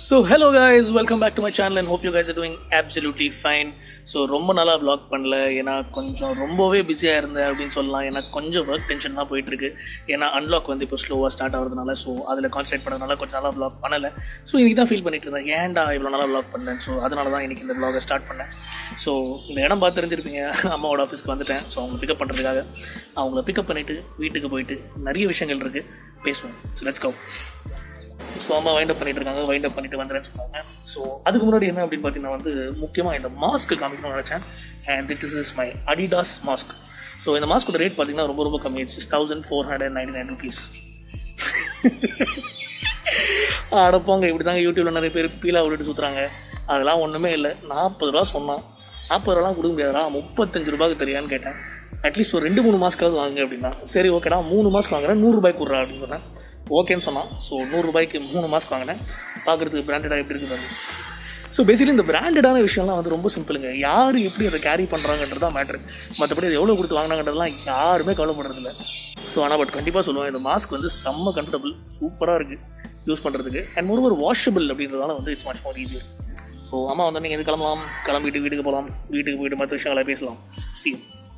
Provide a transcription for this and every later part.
So hello guys welcome back to my channel and hope you guys are doing absolutely fine so ரொம்ப நாளாக vlog பண்ணல ஏன்னா கொஞ்சம் ரொம்பவே பிஸியாக இருந்தேன் அப்படின்னு சொல்லலாம் ஏன்னா கொஞ்சம் ஒர்க் டென்ஷன் தான் போயிட்டு இருக்கு ஏன்னா அன்லாக் வந்து இப்போ ஸ்லோவாக ஸ்டார்ட் ஆகிறதுனால ஸோ அதில் கான்சன்ட்ரேட் பண்ணதுனால கொஞ்சம் நாளாக vlog பண்ணலை ஸோ இன்னைக்கு தான் ஃபீல் பண்ணிட்டு இருந்தேன் ஏன்டா இவ்வளோ நாளாக vlog பண்ணேன் ஸோ அதனால தான் இன்னைக்கு இந்த vlog ஸ்டார்ட் பண்ணேன் ஸோ இந்த இடம் பார்த்து தெரிஞ்சிருப்பீங்க அம்மாவோட ஆஃபீஸ்க்கு வந்துட்டேன் ஸோ அவங்களை பிக்கப் பண்ணுறதுக்காக அவங்கள பிக்கப் பண்ணிவிட்டு வீட்டுக்கு போயிட்டு நிறைய விஷயங்கள் இருக்குது பேசுவோம் ஸோ லெட்ஸ் கோ ஸோ அம்மா வைண்ட் அப் பண்ணிட்டு இருக்காங்க வைண்ட் அப் பண்ணிட்டு வந்துறேன்னு சொன்னாங்க ஸோ அதுக்கு முன்னாடி என்ன அப்படின்னு பார்த்தீங்கன்னா வந்து முக்கியமாக இந்த மாஸ்க் காமிக்கணும்னு நினச்சேன் and this is is my Adidas mask so இந்த மாஸ்கோட ரேட் பார்த்தீங்கன்னா ரொம்ப ரொம்ப கம்மி six thousand four hundred ninety nine rupees அடப்போங்க இப்படி தாங்க யூடியூப்ல நிறைய பேர் பீலா விட்டுட்டு சுற்றுறாங்க அதெல்லாம் ஒன்றுமே இல்லை நாற்பது ரூபா சொன்னான் நாற்பது ரூபாலாம் கொடுக்க முடியாதா முப்பத்தஞ்சு ரூபாய்க்கு தெரியான்னு கேட்டேன் அட்லீஸ்ட் ஒரு ரெண்டு மூணு மாஸ்க்காவது வாங்க அப்படின்னா சரி ஓகேடா மூணு மாஸ்க் வாங்குறேன் நூறுரூபாய்க்கு கொடுறா அப்படின்னு சொன்னேன் ஓகேன்னு சொன்னான் ஸோ நூறுரூபாய்க்கு மூணு மாஸ்க் வாங்கினேன் பார்க்குறதுக்கு பிராண்டடாக எப்படி இருக்குது ஸோ பேசிக்கலி இந்த பிராண்டடான விஷயம்லாம் வந்து ரொம்ப சிம்பிளுங்க யார் எப்படி அதை கேரி பண்ணுறாங்கன்றது தான் மேட்ரு மற்றபடி அது எவ்வளோ கொடுத்து வாங்கினாங்கன்றதுலாம் யாருமே கவலைப்படுறதில்ல ஸோ ஆனால் பட் கண்டிப்பாக சொல்லுவேன் இந்த மாஸ்க் வந்து செம்ம கம்ஃபர்டபுள் சூப்பராக இருக்குது யூஸ் பண்ணுறதுக்கு அண்ட் ஒரு ஒரு வாஷபிள் அப்படின்றதால வந்து it's much more easier so அம்மா வந்து நீங்கள் எது கிளம்பலாம் கிளம்பிட்டு வீட்டுக்கு போகலாம் வீட்டுக்கு போயிட்டு மற்ற விஷயங்களை பேசலாம் சி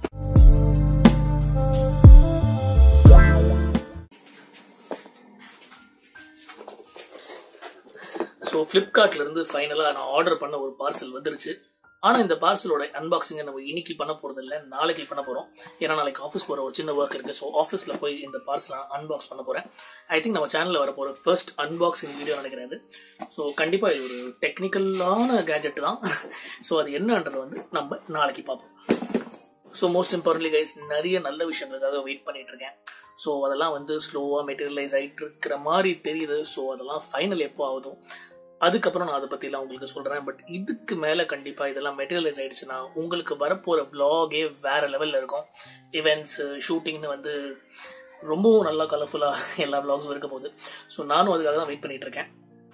ஸோ ஃப்ளிப்கார்ட்லேருந்து ஃபைனலாக நான் ஆர்டர் பண்ண ஒரு பார்சல் வந்துருச்சு ஆனால் இந்த பார்சலோட அன்பாக்சிங்கை நம்ம இன்னைக்கு பண்ண போகிறது இல்லை நாளைக்கு பண்ண போகிறோம் ஏன்னா நாளைக்கு ஆஃபீஸ் போகிற ஒரு சின்ன ஒர்க் இருக்குது ஸோ ஆஃபீஸில் போய் இந்த பார்சலை அன்பாக்ஸ் பண்ண போகிறேன் ஐ திங்க் நம்ம சேனலில் வர போகிற ஃபர்ஸ்ட் அன்பாக்சிங் வீடியோ நினைக்கிறேன் இது ஸோ கண்டிப்பாக இது ஒரு டெக்னிக்கலான கேஜெட் தான் ஸோ அது என்னன்றது வந்து நம்ம நாளைக்கு பார்ப்போம் ஸோ மோஸ்ட் இம்பார்ட்டன்ட்லி கைஸ் நிறைய நல்ல விஷயங்களுக்காக வெயிட் பண்ணிட்டு இருக்கேன் ஸோ அதெல்லாம் வந்து ஸ்லோவாக மெட்டீரியலைஸ் ஆகிட்டு இருக்கிற மாதிரி தெரியுது ஸோ அதெல்லாம் ஃபைனல் எப்போ ஆகுதும் அதுக்கப்புறம் நான் அதை பற்றிலாம் உங்களுக்கு சொல்கிறேன் பட் இதுக்கு மேலே கண்டிப்பாக இதெல்லாம் மெட்டீரியலைஸ் ஆயிடுச்சுன்னா உங்களுக்கு வரப்போகிற vlog-ஏ வேற லெவலில் இருக்கும் இவெண்ட்ஸு ஷூட்டிங்னு வந்து ரொம்பவும் நல்லா கலர்ஃபுல்லாக எல்லா vlogs-உம் இருக்க போகுது ஸோ நானும் அதுக்காக தான் வெயிட் பண்ணிட்டு இருக்கேன்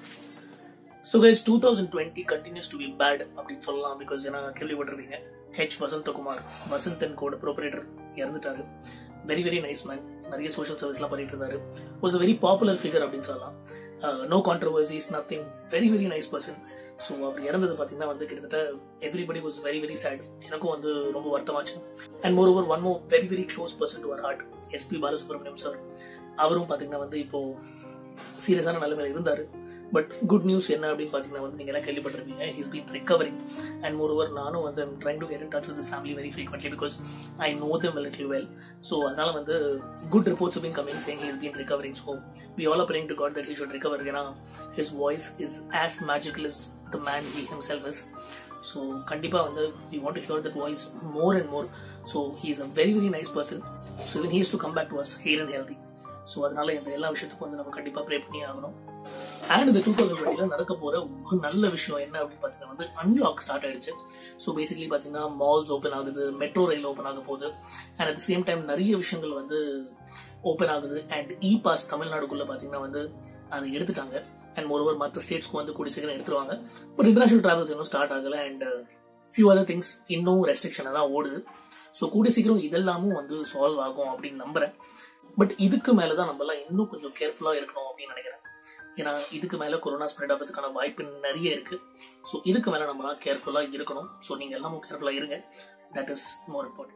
so guys two thousand twenty continues to be bad அப்படின்னு சொல்லலாம் பிகாஸ் ஏன்னா கேள்விப்பட்டிருப்பீங்க ஹெச் வசந்தகுமார் வசந்தன் கோட் ப்ரோப்பரேட்டர் இறந்துட்டாரு வெரி வெரி நைஸ் மேன் நிறைய சோஷியல் சர்வீஸ்லாம் பண்ணிட்டு இருந்தாரு வாஸ் வெரி பாப்புலர் ஃபிகர் அப்படின்னு சொல்லலாம் no controversies nothing very very nice person so அவர் இறந்தது பார்த்தீங்கன்னா வந்து கிட்டத்தட்ட everybody was very very sad எனக்கும் வந்து ரொம்ப வருத்தமாச்சு and moreover one more very very close person to our heart SP Balasubramaniam sir அவரும் பார்த்தீங்கன்னா வந்து இப்போ சீரியஸான நிலைமையில இருந்தாரு பட் குட் நியூஸ் என்ன அப்படின்னு பார்த்தீங்கன்னா வந்து நீங்க எல்லாம் கேள்விப்பட்டிருப்பீங்க his been recovering and moreover நானும் வந்து trying to get in touch with family very frequently because I know them little well so அதனால வந்து குட் ரிப்போர்ட்ஸ் பீன் கமிங் சேங் his been recovering so we all bring to God that he should recover ஏன்னா his voice is as magical is the man he himself is so கண்டிப்பாக வந்து we want to hear that voice more and more so he is a very very nice person so இவன் he's to come back to us heal and healthy so அதனால இந்த எல்லா விஷயத்துக்கும் வந்து நம்ம கண்டிப்பாக ப்ரே பண்ணி ஆகணும் அண்ட் இந்த டூ தௌசண்ட் டுவெண்ட்டில நடக்க போற ஒரு நல்ல விஷயம் என்ன அப்படின்னு பார்த்தீங்கன்னா வந்து அன்லாக் ஸ்டார்ட் ஆயிடுச்சு ஸோ பேசிக்கலி பார்த்தீங்கன்னா மால்ஸ் ஓப்பன் ஆகுது மெட்ரோ ரயில் ஓப்பன் ஆக போகுது அண்ட் அட் சேம் டைம் நிறைய விஷயங்கள் வந்து ஓப்பன் ஆகுது அண்ட் இ பாஸ் தமிழ்நாடுக்குள்ள பார்த்தீங்கன்னா வந்து அதை எடுத்துட்டாங்க அண்ட் மோரோவர் மற்ற ஸ்டேட்ஸ்க்கு வந்து கூடிய சீக்கிரம் எடுத்துருவாங்க பட் இன்டர்நேஷனல் டிராவல்ஸ் இன்னும் ஸ்டார்ட் ஆகல அண்ட் ஃபியூ அதர் திங்ஸ் இன்னும் ரெஸ்ட்ரிக்ஷனாக தான் ஓடுது ஸோ கூடிய சீக்கிரம் இதெல்லாமும் வந்து சால்வ் ஆகும் அப்படின்னு நம்புறேன் பட் இதுக்கு மேலே தான் நம்மளாம் இன்னும் கொஞ்சம் கேர்ஃபுல்லாக இருக்கணும் அப்படின்னு நினைக்கிறேன் ஏன்னா இதுக்கு மேலே கொரோனா ஸ்ப்ரெட் ஆகிறதுக்கான வாய்ப்பு நிறைய இருக்கு ஸோ இதுக்கு மேலே நம்மளாம் கேர்ஃபுல்லாக இருக்கணும் ஸோ நீங்கள் எல்லாமும் கேர்ஃபுல்லாக இருங்க that is more important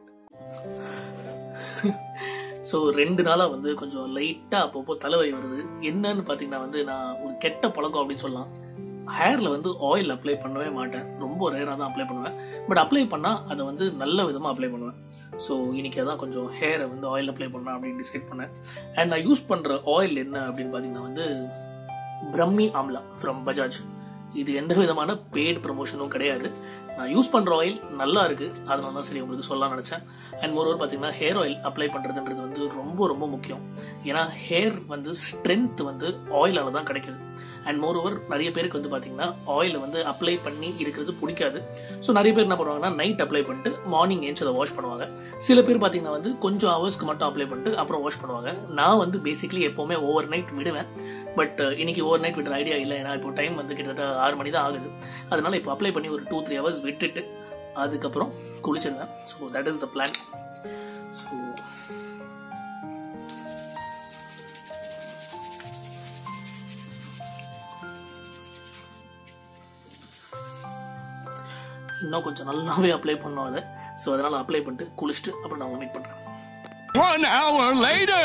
so ரெண்டு நாளாக வந்து கொஞ்சம் லைட்டாக அப்பப்போ தலைவலி வருது என்னன்னு பார்த்தீங்கன்னா வந்து நான் ஒரு கெட்ட பழக்கம் அப்படின்னு சொல்லலாம் ஹேரில் வந்து ஆயில் அப்ளை பண்ணவே மாட்டேன் ரொம்ப ரேராக தான் அப்ளை பண்ணுவேன் பட் அப்ளை பண்ணால் அதை வந்து நல்ல விதமாக அப்ளை பண்ணுவேன் ஸோ இன்னைக்கு அதான் கொஞ்சம் ஹேரை வந்து ஆயில் அப்ளை பண்ணலாம் அப்படின்னு டிசைட் பண்ணேன் அண்ட் நான் யூஸ் பண்ணுற ஆயில் என்ன அப்படின்னு பார்த்தீங்கன்னா வந்து பிரம்மி ஆம்லா ஃப்ரம் பஜாஜ் இது எந்த விதமான பெய்டு ப்ரமோஷனும் கிடையாது நான் யூஸ் பண்ற ஆயில் நல்லா இருக்கு அதனால தான் சரி உங்களுக்கு சொல்லலாம் நினைச்சேன் அண்ட் மோரோவர் பார்த்தீங்கன்னா ஹேர் ஆயில் அப்ளை பண்றதுன்றது வந்து ரொம்ப ரொம்ப முக்கியம் ஏன்னா ஹேர் வந்து ஸ்ட்ரென்த் வந்து ஆயிலால தான் கிடைக்குது அண்ட் மோரோவர் நிறைய பேருக்கு வந்து பார்த்தீங்கன்னா ஆயில் வந்து அப்ளை பண்ணி இருக்கிறது பிடிக்காது ஸோ நிறைய பேர் என்ன பண்ணுவாங்கன்னா நைட் அப்ளை பண்ணிட்டு மார்னிங் ஏஞ்சி அதை வாஷ் பண்ணுவாங்க சில பேர் பார்த்தீங்கன்னா வந்து கொஞ்சம் ஹவர்ஸ்க்கு மட்டும் அப்ளை பண்ணிட்டு அப்புறம் வாஷ் பண்ணுவாங்க நான் வந்து பேசிக்லி எப்போவுமே ஓவர் நைட் விடுவேன் பட் இன்னைக்கு ஓவர் நைட் விடுற ஐடியா இல்லை ஏன்னா இப்போ டைம் வந்து கிட்டத்தட்ட ஆறு மணி தான் ஆகுது அதனால இப்போ அப்ளை பண்ணி ஒரு டூ த்ரீ ஹவர்ஸ் விட்டுட்டு அதுக்கப்புறம் குளிச்சிருந்தேன் so that is the plan so இன்னும் கொஞ்சம் நல்லாவே அப்ளை பண்ணும் அதை ஸோ அதனால் அப்ளை பண்ணிட்டு குளிச்சுட்டு அப்புறம் நான் உங்களை மீட் பண்ணுறேன் One hour later!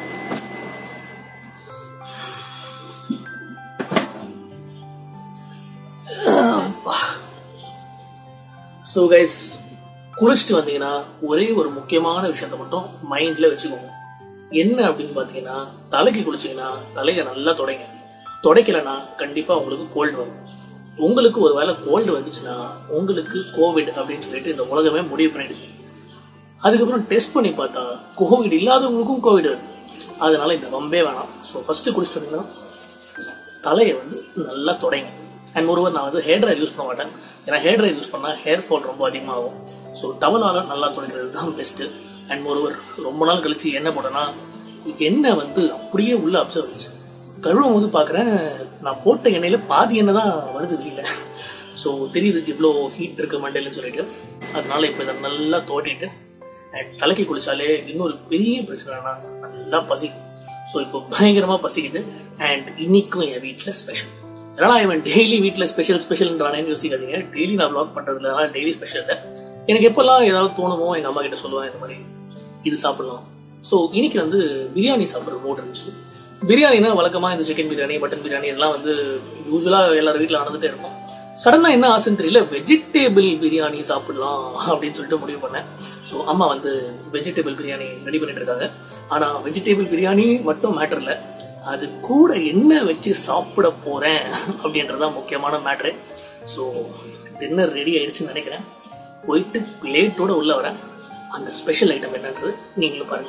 So guys குளிச்சுட்டு வந்தீங்கன்னா ஒரே ஒரு முக்கியமான விஷயத்த மட்டும் மைண்ட்ல வச்சுக்கோங்க என்ன அப்படின்னு பார்த்தீங்கன்னா தலைக்கு குளிச்சீங்கன்னா தலையை நல்லா தொடைங்க தொடைக்கலைன்னா கண்டிப்பா உங்களுக்கு கோல்டு வரும் உங்களுக்கு ஒரு வேளை கோல்டு வந்துச்சுன்னா உங்களுக்கு கோவிட் அப்படின்னு சொல்லிட்டு இந்த உலகமே முடிவு பண்ணிடுது அதுக்கப்புறம் டெஸ்ட் பண்ணி பார்த்தா கோவிட் இல்லாதவங்களுக்கும் கோவிட் வருது அதனால இந்த வம்பே வேணாம் ஸோ ஃபர்ஸ்ட் குளிச்சுட்டு வந்தீங்கன்னா தலையை வந்து நல்லா தொடைங்க அண்ட் ஒருவர் நான் வந்து ஹேர் ட்ரையர் யூஸ் பண்ண மாட்டேன் ஏன்னா ஹேர் ட்ரையர் யூஸ் பண்ணால் ஹேர் ஃபால் ரொம்ப அதிகமாகும் ஸோ டவலால நல்லா துடைக்கிறது தான் பெஸ்ட்டு அண்ட் ஒருவர் ரொம்ப நாள் கழிச்சு என்ன போட்டேன்னா எண்ணெய் வந்து அப்படியே உள்ள அப்சர்வ் ஆச்சு கழுவும் போது பார்க்குறேன் நான் போட்ட எண்ணெயில பாதி எண்ணெய் தான் வருது வெளியில ஸோ தெரியுது இவ்வளோ ஹீட் இருக்கு மண்டையிலன்னு சொல்லிட்டு அதனால இப்போ இதை நல்லா தோட்டிட்டு அண்ட் தலைக்கு குளிச்சாலே இன்னொரு பெரிய பிரச்சனைனா நல்லா பசிக்கும் ஸோ இப்போ பயங்கரமா பசிக்குது அண்ட் இன்னைக்கும் என் வீட்டில் ஸ்பெஷல் ஏன்னா இவன் டெய்லி வீட்டில் ஸ்பெஷல் ஸ்பெஷல்ன்றானேன்னு யோசிக்காதீங்க டெய்லி நான் ப்ளாக் பண்றதுல டெய்லி ஸ்பெஷல் இல்லை எனக்கு எப்பெல்லாம் ஏதாவது தோணுமோ எங்க அம்மா கிட்ட சொல்லுவேன் இந்த மாதிரி இது சாப்பிடலாம் ஸோ இன்னைக்கு வந்து பிரியாணி சாப்பிட்ற மூட் இருந்துச்சு பிரியாணினா வழக்கமா இந்த சிக்கன் பிரியாணி மட்டன் பிரியாணி இதெல்லாம் வந்து யூஸ்வலா எல்லாரும் வீட்டில் நடந்துட்டே இருக்கும் சடனா என்ன ஆசைன்னு தெரியல வெஜிடேபிள் பிரியாணி சாப்பிடலாம் அப்படின்னு சொல்லிட்டு முடிவு பண்ணேன் ஸோ அம்மா வந்து வெஜிடேபிள் பிரியாணி ரெடி பண்ணிட்டு இருக்காங்க ஆனா வெஜிடேபிள் பிரியாணி மட்டும் மேட்டர் இல்லை அது கூட என்ன வச்சு சாப்பிட போறேன் அப்படின்றதான் முக்கியமான மேட்ரு ஸோ டின்னர் ரெடி ஆயிடுச்சுன்னு நினைக்கிறேன் போயிட்டு பிளேட்டோட உள்ள வரேன் அந்த ஸ்பெஷல் ஐட்டம் என்னன்றது நீங்களும் பாருங்க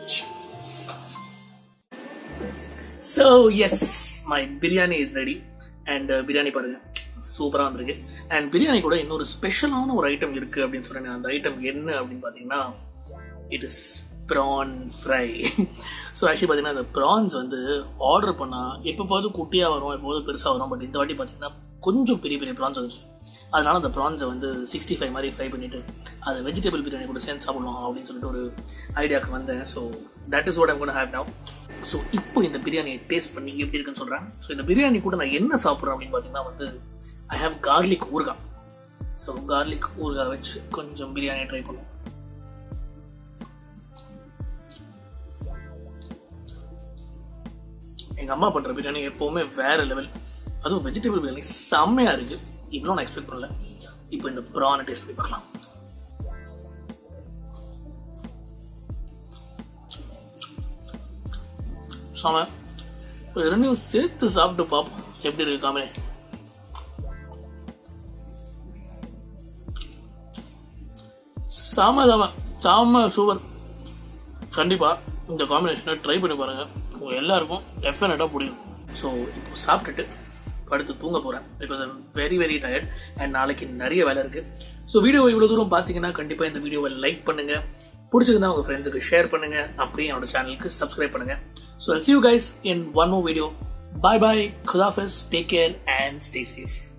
so yes my biryani is ready and biryani பாருங்க சூப்பராக வந்திருக்கு அண்ட் பிரியாணி கூட இன்னொரு ஸ்பெஷலான ஒரு ஐட்டம் இருக்கு அப்படின்னு சொன்னேன் அந்த ஐட்டம் என்ன அப்படின்னு பார்த்தீங்கன்னா it is prawn fry so actually பார்த்தீங்கன்னா இந்த ப்ரான்ஸ் வந்து ஆர்டர் பண்ணால் எப்போப்பாவது குட்டியாக வரும் எப்போது பெருசாக வரும் பட் இந்த வாட்டி பார்த்தீங்கன்னா கொஞ்சம் பெரிய பெரிய ப்ரான்ஸ் வந்துச்சு அதனால அந்த ப்ரான்ஸை வந்து சிக்ஸ்டி ஃபைவ் மாதிரி ஃப்ரை பண்ணிட்டு அதை வெஜிடபிள் பிரியாணி கூட சேர்ந்து சாப்பிடலாம் அப்படின்னு சொல்லிட்டு ஒரு ஐடியாவுக்கு வந்தேன் so that is what I'm gonna have now so இப்போ இந்த பிரியாணியை டேஸ்ட் பண்ணி எப்படி இருக்குன்னு சொல்கிறேன் ஸோ இந்த பிரியாணி கூட நான் என்ன சாப்பிட்றேன் அப்படின்னு பார்த்தீங்கன்னா வந்து ஐ ஹாவ் கார்லிக் ஊறுகாய் ஸோ கார்லிக் ஊறுகாய் வச்சு கொஞ்சம் பிரியாணி ட்ரை பண்ணுவோம் எங்க அம்மா பண்ற பிரியாணி எப்பவுமே வேற லெவல் அதுவும் வெஜிடபிள் பிரியாணி செம்மையா இருக்கு இவ்வளோ நான் எக்ஸ்பெக்ட் பண்ணல இப்போ இந்த ப்ரானை டேஸ்ட் பண்ணி பார்க்கலாம் சாம இப்போ ரெண்டையும் சேர்த்து சாப்பிட்டு பார்ப்போம் எப்படி இருக்கு காமே சாம சாம சாம சூப்பர் கண்டிப்பா இந்த காம்பினேஷனை ட்ரை பண்ணி பாருங்க உங்க எல்லாருக்கும் டெஃபினட்டா பிடிக்கும் ஸோ இப்போ சாப்பிட்டுட்டு படுத்து தூங்க போறேன் because I'm very very tired and நாளைக்கு நிறைய வேலை இருக்கு ஸோ வீடியோ இவ்வளவு தூரம் பார்த்தீங்கன்னா கண்டிப்பா இந்த வீடியோவை லைக் பண்ணுங்க பிடிச்சதுன்னா உங்க ஃப்ரெண்ட்ஸுக்கு ஷேர் பண்ணுங்க அப்படியே என்னோட சேனலுக்கு சப்ஸ்கிரைப் பண்ணுங்க so see you guys in one more video bye bye குதாஃபிஸ் take care and stay safe